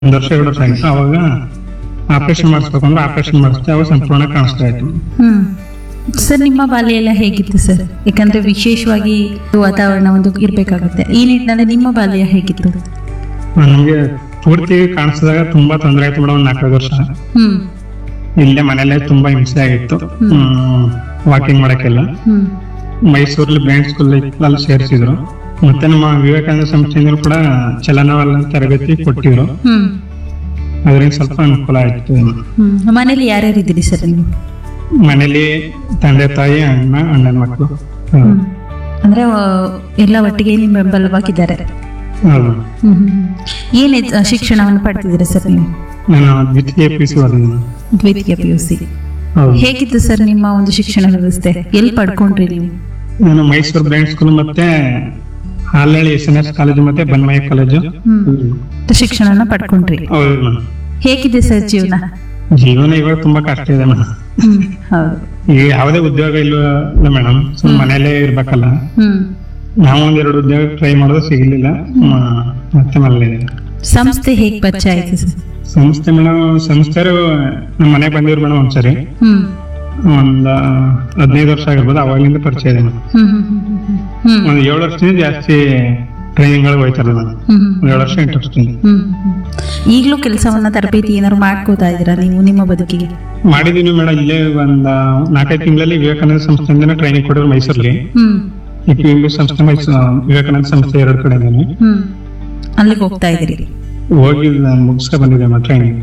ಒಂದು ವರ್ಷ ಎರಡು ವರ್ಷ ಆಗಿತ್ತು ಅವಾಗ ಆಪರೇಷನ್ ಮಾಡಿಸ್ಬೇಕು ಅಂದ್ರೆ ಆಪರೇಷನ್ ಮಾಡಿಸ್ತೆ ಅವಾಗ ಸಂಪೂರ್ಣ ಕಾಣಿಸ್ತಾ ಇತ್ತು ಹ್ಮ್ ಸರ್ ನಿಮ್ಮ ಬಾಲ್ಯ ಎಲ್ಲ ಹೇಗಿತ್ತು ಸರ್ ಯಾಕಂದ್ರೆ ವಿಶೇಷವಾಗಿ ವಾತಾವರಣ ಒಂದು ಇರ್ಬೇಕಾಗುತ್ತೆ ಈ ನಿಟ್ಟಿನಲ್ಲಿ ನಿಮ್ಮ ಬಾಲ್ಯ ಹೇಗಿತ್ತು ನಮ್ಗೆ ಪೂರ್ತಿ ಕಾಣಿಸಿದಾಗ ತುಂಬಾ ತೊಂದರೆ ಆಯ್ತು ಮೇಡಮ್ ಒಂದು ನಾಲ್ಕೈದು ವರ್ಷ ಹ್ಮ್ ಇಲ್ಲೇ ಮನೆಯಲ್ಲೇ ತುಂಬಾ ಹಿಂಸೆ ಆಗಿತ್ತು ವಾಕಿಂಗ್ ಮಾಡಕ್ಕೆಲ್ಲ ಹ್ಮ್ ಮೈಸೂರಲ್ಲಿ ಬ್ರೈನ್ ಸ್ಕೂಲ್ ಅಲ್ಲಿ ಸೇರಿಸಿದ್ರು ಮತ್ತೆ ನಮ್ಮ ವಿವೇಕಾನಂದ ಸಂಸ್ಥೆಯಿಂದ ಕೂಡ ಚಲನವಲನ ತರಬೇತಿ ಕೊಟ್ಟಿದ್ರು ಹ್ಮ್ ಅದರಿಂದ ಸ್ವಲ್ಪ ಅನುಕೂಲ ಆಯ್ತು ಹ್ಮ್ ಮನೇಲಿ ಯಾರ್ಯಾರು ಇದ್ದೀರಿ ಸರ್ ನೀವು ಮನೇಲಿ ತಂದೆ ತಾಯಿ ಅಣ್ಣ ಅಣ್ಣನ ಮಕ್ಕಳು ಹ್ಮ್. ಅಂದ್ರೆ ಆ, ಎಲ್ಲ ಒಟ್ಟಿಗೆ ನಿಮ್ಮ ಬೆಂಬಲವಾಗಿದ್ದಾರೆ ಹೌದು ಹ್ಮ್ ಹ್ಮ್ ಹ್ಮ್. ಏನ್ ಎಜ್- ಶಿಕ್ಷಣವನ್ನು ಪಡ್ತಿದ್ದೀರಾ ಸರ್ ನೀವು ನಾನು ದ್ವಿತೀಯ ಪಿ ಸಿ ಓದಿದ್ದೀನಿ ದ್ವಿತೀಯ ಪಿ ಯು ಸಿ ಹೌದು ಹೇಗಿತ್ತು ಸರ್ ನಿಮ್ಮ ಒಂದು ಶಿಕ್ಷಣ ವ್ಯವಸ್ಥೆ ಎಲ್ಲಿ ಪಡ್ಕೊಂಡ್ರಿ ನೀವು ನಾನು ಮೈಸೂರು ಬ್ರೈನ್ ಸ್ಕೂಲ್ ಮತ್ತೆ Halahalli S N S college ಮತ್ತೆ ಬನ್ಮಯ್ಯ ಕಾಲೇಜು ಹ್ಮ್ ಶಿಕ್ಷಣನ ಪಡ್ಕೊಂಡ್ರಿ ಹೌದು ಮೇಡಮ್ ಹೇಗಿದೆ ಸರ್ ಜೀವನ ಜೀವನ ಇವಾಗ ತುಂಬಾ ಕಷ್ಟ ಇದೆ ಮೇಡಮ್ ಹ್ಮ್ ಹೌದು ಈಗ ಯಾವುದೇ ಉದ್ಯೋಗ ಇಲ್ಲ ಮೇಡಮ್ ಸುಮ್ಮನೆ ಮನೆಯಲ್ಲೇ ಇರ್ಬೇಕಲ್ಲ ಹ್ಮ್ ನಾವು ಒಂದ್ ಎರಡು ಉದ್ಯೋಗ ಟ್ರೈ ಮಾಡೋದು ಸಿಗ್ಲಿಲ್ಲ ಮ- ಮತ್ತೆ ಮನೇಲಿ ಸಂಸ್ಥೆ ಹೇಗ್ ಪರಿಚಯ ಆಯ್ತು ಸರ್ ಸಂಸ್ಥೆ ಮೇಡಮ್ ಸಂಸ್ಥೆರು ನಮ್ಮ ಮನೆಗೆ ಬಂದಿದ್ರು ಮೇಡಮ್ ಒಂದ್ಸರಿ ಹ್ಮ್ ಒಂದ್ ಹದಿನೈದು ವರ್ಷ ಆಗಿರ್ಬೋದು ಅವಾಗಿಂದ ಪರಿಚಯ ಇದೆ ಮೇಡಮ್ ಹ್ಮ್ ಹ್ಮ್ ಹ್ಮ್ ಹ್ಮ್ ಹ್ಮ್ ಒಂದ್ ಏಳು ವರ್ಷದಿಂದ ಜಾಸ್ತಿ ಟ್ರೈನಿಂಗ್ ಗಳಿಗೆ ಹೋಯ್ತಾರೆ ಮೇಡಮ್ ಹ್ಮ್ ಹ್ಮ್ ಒಂದ್ ಏಳು ವರ್ಷ ಎಂಟು ವರ್ಷದಿಂದ ಹ್ಮ್ ಹ್ಮ್. ಈಗ್ಲೂ ಕೆಲಸವನ್ನ ತರಬೇತಿ ಏನಾದ್ರು ಮಾಡ್ಕೋತಾ ಇದ್ದೀರಾ ನೀವು ನಿಮ್ಮ ಬದುಕಿಗೆ ಮಾಡಿದೀನಿ ಮೇಡಮ್ ಇಲ್ಲೇ ಒಂದ್ ನಾಲ್ಕೈದು ತಿಂಗಳಲ್ಲಿ ವಿವೇಕಾನಂದ ಸಂಸ್ಥೆಯಿಂದ ಟ್ರೈನಿಂಗ್ ಕೊಡೋರು ಮೈಸೂರಲ್ಲಿ ಹ್ಮ್ ಈ ಪಿ ಎಂ ಬಿ ಸಂಸ್ಥೆ ಮೈಸೂರು ವಿವೇಕಾನಂದ ಸಂಸ್ಥೆ ಎರಡು ಕಡೆ ಇದ್ದೀನಿ ಹ್ಮ್ ಅಲ್ಲಿಗೆ ಹೋಗ್ತಾ ಇದ್ದೀರಿ ಹೋಗಿ ಮುಗಿಸ್ಕೊ ಬಂದಿದೆ ಮೇಡಮ್ ಟ್ರೈನಿಂಗ್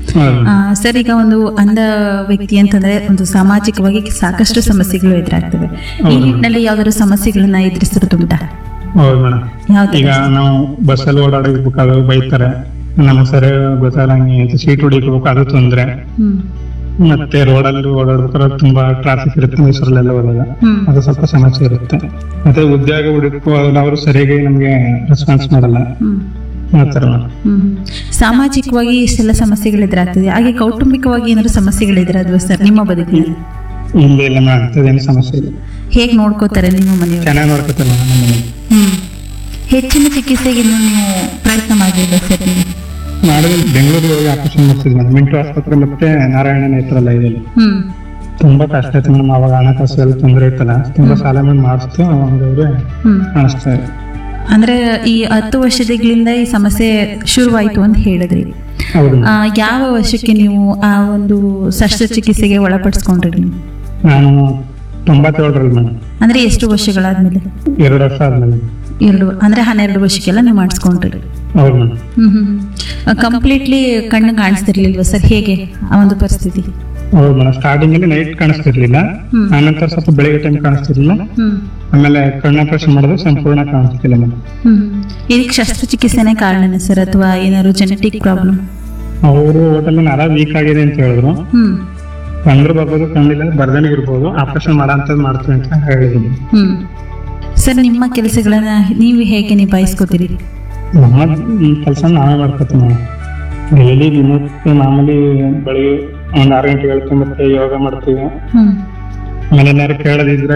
ಆ, ಸರ್ ಈಗ ಒಂದು ಅಂಧ ವ್ಯಕ್ತಿ ಅಂತಂದ್ರೆ ಒಂದು ಸಾಮಾಜಿಕವಾಗಿ ಸಾಕಷ್ಟು ಸಮಸ್ಯೆಗಳು ಎದುರಾಗ್ತವೆ ಈ ಹೌದು. ನಿಟ್ಟಿನಲ್ಲಿ ಯಾವ್ದಾದ್ರು ಸಮಸ್ಯೆಗಳನ್ನ ಎದುರಿಸಿರೋದುಂಟಾ ಹೌದು ಮೇಡಮ್ ಯಾವ ಈಗ ನಾವು ಬಸ್ಸಲ್ಲಿ ಓಡಾಡಬೇಕಾದ್ರೆ ಬೈತಾರೆ ನಮ್ಮ ಸರಿ ಗೊತ್ತಾಗಂಗೆ ಅಂತ ಸೀಟ್ ಹೊಡಿಬೇಕು ಅದು ತೊಂದ್ರೆ ಹ್ಮ್ ಮತ್ತೆ ರೋಡಲ್ಲಿ ಓಡಾಡ್ಬೇಕಾದ್ರೆ ತುಂಬಾ ಟ್ರಾಫಿಕ್ ಇರುತ್ತೆ ಮೈಸೂರಲ್ಲೆಲ್ಲ ಹೋದಾಗ ಹ್ಮ್ ಅದು ಸ್ವಲ್ಪ ಸಮಸ್ಯೆ ಇರುತ್ತೆ ಮತ್ತೆ ಉದ್ಯೋಗ ಹುಡುಕು ಅವರು ಸರಿಯಾಗಿ ನಮ್ಗೆ ರೆಸ್ಪಾನ್ಸ್ ಮಾಡಲ್ಲ ಹ್ಮ್ ಮಾಡ್ತಾರೆ ಮೇಡಮ್ ಹ್ಮ್ ಸಾಮಾಜಿಕವಾಗಿ ಇಷ್ಟೆಲ್ಲ ಸಮಸ್ಯೆಗಳು ಎದುರಾಗ್ತದೆ ಹಾಗೆ ಕೌಟುಂಬಿಕವಾಗಿ ಏನಾದ್ರು ಸಮಸ್ಯೆಗಳು ಎದುರಾದ್ವು ಸರ್ ನಿಮ್ಮ ಬದುಕಿನಲ್ಲಿ ಇಲ್ಲ ಇಲ್ಲ ಮೇಡಮ್ ಅಂಥದ್ದೇನು ಸಮಸ್ಯೆ ಇಲ್ಲ ಹೇಗ್ ನೋಡ್ಕೋತಾರೆ ನಿಮ್ಮ ಮನೆಯವರು ಚೆನ್ನಾಗಿ ನೋಡ್ಕೊತಾರೆ ಮೇಡಮ್ ನಮ್ಮ ಮನೇಲಿ. ಹ್ಮ್ ಹೆಚ್ಚಿನ ಚಿಕಿತ್ಸೆಗೆ ಇನ್ನು ನೀವು ಪ್ರಯತ್ನ ಮಾಡಿಲ್ಲ ಸರ್ ನೀವು ಮಾಡಿದ್ರೆ ಬೆಂಗಳೂರಿಗೆ ಹೋಗಿ ಆಪರೇಷನ್ ಮಾಡ್ತಿದ್ವಿ ಮೇಡಮ್ ಮಿಂಟು ಆಸ್ಪತ್ರೆ ಮತ್ತೆ ನಾರಾಯಣ ನೇತ್ರಲ್ಲ ಇದೆ ಹ್ಮ್ ತುಂಬಾ ಕಷ್ಟ ಆಯ್ತು ಮೇಡಮ್ ಅವಾಗ ಹಣಕಾಸು ಎಲ್ಲ ತೊಂದರೆ ಇತ್ತಲ್ಲ ತುಂಬಾ ಸಾಲ ಮಾಡಿ ಮಾಡಿಸ್ತು ಅವಾಗ ಅವ್ರೆ ಹ್ಮ್ ಕಾಣಿಸ್ತಾ ಇದೆ ಅಂದ್ರೆ ಈ ಹತ್ತು ವರ್ಷಗಳಿಂದ ಈ ಸಮಸ್ಯೆ ಶುರುವಾಯಿತು ಅಂತ ಹೇಳಿದ್ರಿ ಹೌದು ಆ, ಯಾವ ವರ್ಷಕ್ಕೆ ನೀವು ಆ ಒಂದು ಶಸ್ತ್ರಚಿಕಿತ್ಸೆಗೆ ಒಳಪಡಿಸ್ಕೊಂಡ್ರಿ ನೀವು ನಾನು ತೊಂಬತ್ತೇಳರಲ್ಲಿ ಮೇಡಮ್ ಅಂದ್ರೆ ಎಷ್ಟು ವರ್ಷಗಳಾದ್ಮೇಲೆ ಎರಡು ವರ್ಷ ಆದ್ಮೇಲೆ ಎರಡು ಅಂದ್ರೆ ಹನ್ನೆರಡು ವರ್ಷಕ್ಕೆಲ್ಲ ನೀವು ಮಾಡಿಸ್ಕೊಂಡ್ರಿ ಹೌದು ಮೇಡಮ್ ಹ್ಮ್ ಹ್ಮ್ ಕಂಪ್ಲೀಟ್ಲಿ ಕಣ್ಣು ಕಾಣಿಸ್ತಿರ್ಲಿಲ್ವಾ ಸರ್ ಹೇಗೆ ಆ ಒಂದು ಪರಿಸ್ಥಿತಿ ಹೌದು ಮೇಡಮ್ ಸ್ಟಾರ್ಟಿಂಗ್ ಅಲ್ಲಿ ನೈಟ್ ಕಾಣಿಸ್ತಿರ್ಲಿಲ್ಲ ಹ್ಮ್. ಆನಂತರ ಸ್ವಲ್ಪ ಬೆಳಿಗ್ಗೆ ಟೈಮ್ ಕಾಣಿಸ್ತಿರ್ಲಿಲ್ಲ ಹ್ಮ್ ಆಮೇಲೆ ಕಣ್ಣು ಆಪರೇಷನ್ ಮಾಡಿದ್ರೆ ಸಂಪೂರ್ಣ ಕಾಣಿಸ್ತಿಲ್ಲ ಮೇಡಮ್ ಹ್ಮ್ ಇದಕ್ಕೆ ಶಸ್ತ್ರಚಿಕಿತ್ಸೆನೇ ಕಾರಣನ ಸರ್ ಅಥವಾ ಏನಾದ್ರು ಜೆನೆಟಿಕ್ ಪ್ರಾಬ್ಲಮ್ ಅವರು ಹೋಟೆಲ್ ನರ ವೀಕ್ ಆಗಿದೆ ಅಂತ ಹೇಳಿದ್ರು ಹ್ಮ್ ಬಂದ್ರು ಬರ್ಬೋದು ಕಣ್ಣಿಲ್ಲ ಬರ್ದನೆ ಇರ್ಬೋದು ಆಪರೇಷನ್ ಮಾಡಂತದ್ ಮಾಡ್ತೀವಿ ಅಂತ ಹೇಳಿದ್ರು ಹ್ಮ್ ಸರ್ ನಿಮ್ಮ ಕೆಲಸಗಳನ್ನ ನೀವು ಹೇಗೆ ನಿಭಾಯಿಸ್ಕೋತೀರಿ ನಮ್ಮ ಈ ಕೆಲಸ ನಾವೇ ಮಾಡ್ಕೊತೀವಿ ನಾವು ಡೈಲಿ ದಿನಕ್ಕೆ ಮಾಮೂಲಿ ಬೆಳಿಗ್ಗೆ ಒಂದ್ ಆರು ಗಂಟೆಗೆ ಹೇಳ್ತೀವಿ ಮತ್ತೆ ಯೋಗ ಮಾಡ್ತೀವಿ ಹ್ಮ್ ಆಮೇಲೆ ಏನಾದ್ರು ಕೇಳದಿದ್ರೆ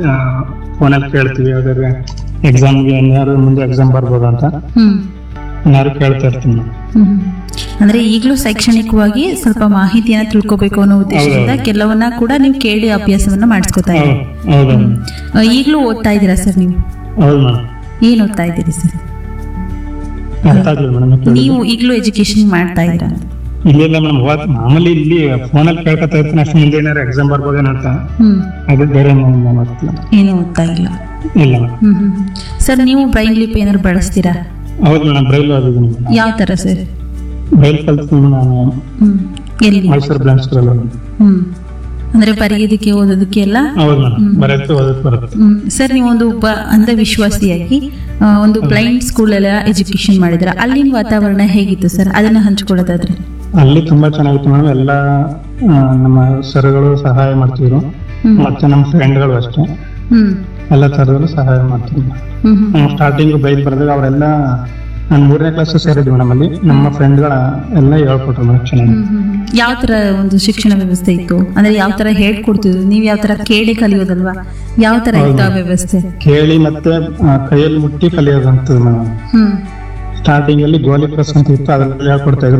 ಫೋನಲ್ಲಿ ಕೇಳ್ತೀವಿ ಯಾವ್ದಾದ್ರು ಎಕ್ಸಾಮ್ಗೆ ಏನಾದ್ರು ಮುಂದೆ ಎಕ್ಸಾಮ್ ಬರ್ಬೋದು ಅಂತ ಹ್ಮ್ ಏನಾದ್ರು ಕೇಳ್ತಾ ಇರ್ತೀವಿ ನಾವು ಹ್ಮ್ ಅಂದ್ರೆ ಈಗಲೂ ಶೈಕ್ಷಣಿಕವಾಗಿ ಸ್ವಲ್ಪ ಮಾಹಿತಿಯನ್ನ ತಿಳ್ಕೊಬೇಕು ಅನ್ನೋ ಉದ್ದೇಶದಿಂದ ಹೌದು. ಕೆಲವನ್ನ ಕೂಡ ನೀವು ಕೇಳಿ ಅಭ್ಯಾಸವನ್ನ ಮಾಡಿಸ್ಕೊತಾ ಇದ್ದೀರಿ ಹೌದು ಹೌದು ಈಗಲೂ ಓದ್ತಾ ಇದ್ದೀರಾ ಸರ್ ನೀವು ಹೌದು ಮೇಡಮ್ ಏನ್ ಓದ್ತಾ ಇದ್ದೀರಿ ಸರ್ ಅರ್ಥ ಆಗ್ಲಿಲ್ಲ ಮೇಡಮ್ ನೀವು ಈಗಲೂ ಎಜುಕೇಶನ್ ಮಾಡ್ತಾ ಇದ್ದೀರಾ ಇಲ್ಲ ಇಲ್ಲ ಮೇಡಮ್ ಹೋದ್ ಮಾಮೂಲಿ ಇಲ್ಲಿ ಫೋನಲ್ಲಿ ಕೇಳ್ಕೊತಾ ಇರ್ತೀನಿ ಅಷ್ಟು ಮುಂದೆ ಏನಾರು ಎಕ್ಸಾಮ್ ಬರ್ಬೋದೇನೋ ಅಂತ ಹ್ಮ್ ಅದು ಬೇರೆ ಮಾಡ್ತಿಲ್ಲ ಏನು ಓದ್ತಾ ಇಲ್ಲ ಇಲ್ಲ ಮೇಡಮ್ ಹ್ಮ್ ಹ್ಮ್ ಸರ್ ನೀವು ಬ್ರೈನ್ ಲಿಪ್ ಏನಾದ್ರು ಬಳಸ್ತೀರಾ ಹೌದು ಮೇಡಮ್ ಬ್ರೈಲ್ ಓದಿದ್ದೀನಿ ಮೇಡಮ್ ಯಾವ ತರ ಸರ್ ಬ್ರೈಲ್ ಕಲ್ತೀನಿ ನಾನು ಹ್ಮ್ ಎಲ್ಲಿ ಮೈಸೂರು ಬ್ರಾಂಚ್ ಸ್ಕೂಲ್ ಹ್ಮ್ ಅಂದ್ರೆ ಬರೆಯೋದಕ್ಕೆ ಓದೋದಕ್ಕೆ ಎಲ್ಲ ಹೌದು ಮೇಡಮ್ ಬರೋಕ್ಕೆ ಓದಕ್ಕೆ ಬರುತ್ತೆ ಹ್ಮ್ ಸರ್ ನೀವು ಒಂದು ಒಬ್ಬ ಅಂಧವಿಶ್ವಾಸಿಯಾಗಿ ಆ, ಒಂದು ಬ್ಲೈಂಡ್ ಸ್ಕೂಲ್ ಎಲ್ಲ ಎಜುಕೇಶನ್ ಮಾಡಿದ್ರ ಅಲ್ಲಿನ ವಾತಾವರಣ ಹೇಗಿತ್ತು ಸರ್ ಅದನ್ನ ಹಂಚ್ಕೊಳ್ಳೋದಾದ್ರೆ ಅಲ್ಲಿ ತುಂಬಾ ಚೆನ್ನಾಗಿತ್ತು ಮೇಡಮ್ ಎಲ್ಲ ಆ, ನಮ್ಮ ಸರ್ಗಳು ಸಹಾಯ ಮಾಡ್ತಿದ್ರು ಹ್ಮ್. ಮತ್ತೆ ನಮ್ಮ ಫ್ರೆಂಡ್ಗಳು ಅಷ್ಟೇ ಹ್ಮ್ ಎಲ್ಲ ತರದಲ್ಲೂ ಸಹಾಯ ಮಾಡ್ತಿದ್ರು ಹ್ಮ್ ಹ್ಮ್ ನಾವು ಸ್ಟಾರ್ಟಿಂಗ್ ಬೈಕ್ ಬರೆದಾಗ ಅವರೆಲ್ಲ ನಾನು ಮೂರನೇ ಕ್ಲಾಸ್ ಸೇರಿದ್ವಿ ನಮ್ಮಲ್ಲಿ ನಮ್ಮ ಫ್ರೆಂಡ್ಗಳ ಎಲ್ಲ ಹೇಳ್ಕೊಟ್ರು ಮೇಡಮ್ ಚೆನ್ನಾಗಿ ಹ್ಮ್ ಹ್ಮ್ ಹ್ಮ್. ಯಾವ ತರ ಒಂದು ಶಿಕ್ಷಣ ವ್ಯವಸ್ಥೆ ಇತ್ತು ಅಂದ್ರೆ ಯಾವ ತರ ಹೇಳ್ಕೊಡ್ತಿದ್ರು ನೀವ್ ಯಾವ ತರ ಕೇಳಿ ಕಲಿಯೋದಲ್ವಾ ಯಾವ ತರ ಇತ್ತು ಆ ವ್ಯವಸ್ಥೆ ಕೇಳಿ ಮತ್ತೆ ಆ, ಕೈಯಲ್ಲಿ ಮುಟ್ಟಿ ಕಲಿಯೋದಂತದ್ದು ಮೇಡಮ್ ಹ್ಮ್ ಸ್ಟಾರ್ಟಿಂಗ್ ಅಲ್ಲಿ ಗೋಲಿ ಪ್ರೆಸ್ ಅಂತ ಇತ್ತು ಅದ್ರಲ್ಲಿ ಹೇಳ್ಕೊಡ್ತಾ ಇದ್ರು